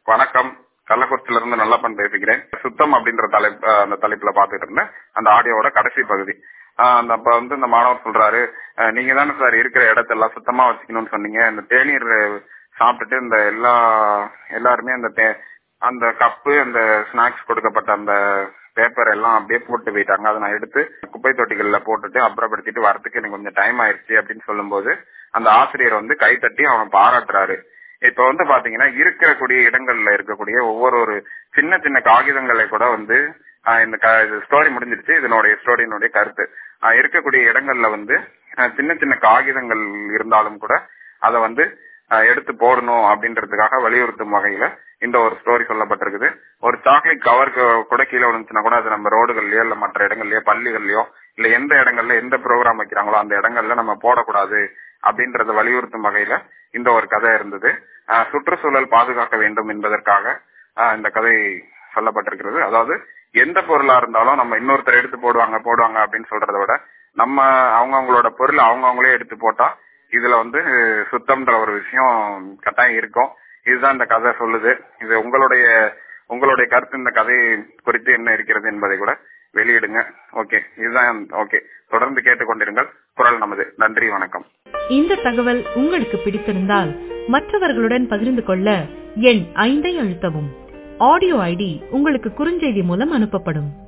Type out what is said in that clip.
வணக்கம் கள்ளக்குறிச்சியில இருந்து நல்லப்பன் பேசுகிறேன் சுத்தம் அப்படின்ற தலைப்பு அந்த தலைப்புல பாத்துட்டு இருந்தேன் அந்த ஆடியோவோட கடைசி பகுதி ஆஹ் அந்த அப்ப வந்து இந்த மாணவர் சொல்றாரு அஹ் நீங்க தானே சார் இருக்கிற இடத்தெல்லாம் சுத்தமா வச்சுக்கணும்னு சொன்னீங்க இந்த தேநீர் சாப்பிட்டுட்டு இந்த எல்லா எல்லாருமே அந்த தே- அந்த கப்பு அந்த ஸ்நாக்ஸ் கொடுக்கப்பட்ட அந்த பேப்பர் எல்லாம் அப்படியே போட்டு போயிட்டாங்க அதை நான் எடுத்து குப்பை தொட்டிகள்ல போட்டுட்டு அப்புறப்படுத்திட்டு வரதுக்கு எனக்கு கொஞ்சம் டைம் ஆயிருச்சு அப்படின்னு சொல்லும்போது அந்த ஆசிரியர் வந்து கை தட்டி அவனை பாராட்டுறாரு இப்ப வந்து பாத்தீங்கன்னா இருக்கக்கூடிய இடங்கள்ல இருக்கக்கூடிய ஒவ்வொரு ஒரு சின்ன சின்ன காகிதங்களை கூட வந்து ஆஹ் இந்த ஸ்டோரி முடிஞ்சிருச்சு இதனுடைய ஸ்டோரியினுடைய கருத்து ஆஹ் இருக்கக்கூடிய இடங்கள்ல வந்து ஆஹ் சின்ன சின்ன காகிதங்கள் இருந்தாலும் கூட அதை வந்து ஆஹ் எடுத்து போடணும் அப்படின்றதுக்காக வலியுறுத்தும் வகையில இந்த ஒரு ஸ்டோரி சொல்லப்பட்டிருக்குது ஒரு சாக்லேட் கவர் கூட கீழே விழுந்துச்சுன்னா கூட அது நம்ம ரோடுகள்லயோ இல்ல மற்ற இடங்கள்லயோ பள்ளிகள்லயோ இல்ல எந்த இடங்கள்ல எந்த ப்ரோக்ராம் வைக்கிறாங்களோ அந்த இடங்கள்ல நம்ம போடக்கூடாது அப்படின்றத வலியுறுத்தும் வகையில இந்த ஒரு கதை இருந்தது ஆஹ் சுற்றுச்சூழல் பாதுகாக்க வேண்டும் என்பதற்காக ஆஹ் இந்த கதை சொல்லப்பட்டிருக்கிறது அதாவது எந்த பொருளா இருந்தாலும் நம்ம இன்னொருத்தர் எடுத்து போடுவாங்க போடுவாங்க அப்படின்னு சொல்றதை விட நம்ம அவங்கவங்களோட பொருள் அவங்கவங்களே எடுத்து போட்டா இதுல வந்து சுத்தம்ன்ற ஒரு விஷயம் கட்டாயம் இருக்கும் இதுதான் இந்த கதை சொல்லுது இது உங்களுடைய உங்களுடைய கருத்து இந்த கதை குறித்து என்ன இருக்கிறது என்பதை கூட வெளியிடுங்க ஓகே இதுதான் ஓகே தொடர்ந்து கேட்டுக்கொண்டிருங்கள் குரல் நமது நன்றி வணக்கம் இந்த தகவல் உங்களுக்கு பிடித்திருந்தால் மற்றவர்களுடன் பகிர்ந்து கொள்ள எண் ஐந்தை அழுத்தவும் ஆடியோ ஐடி உங்களுக்கு குறுஞ்செய்தி மூலம் அனுப்பப்படும்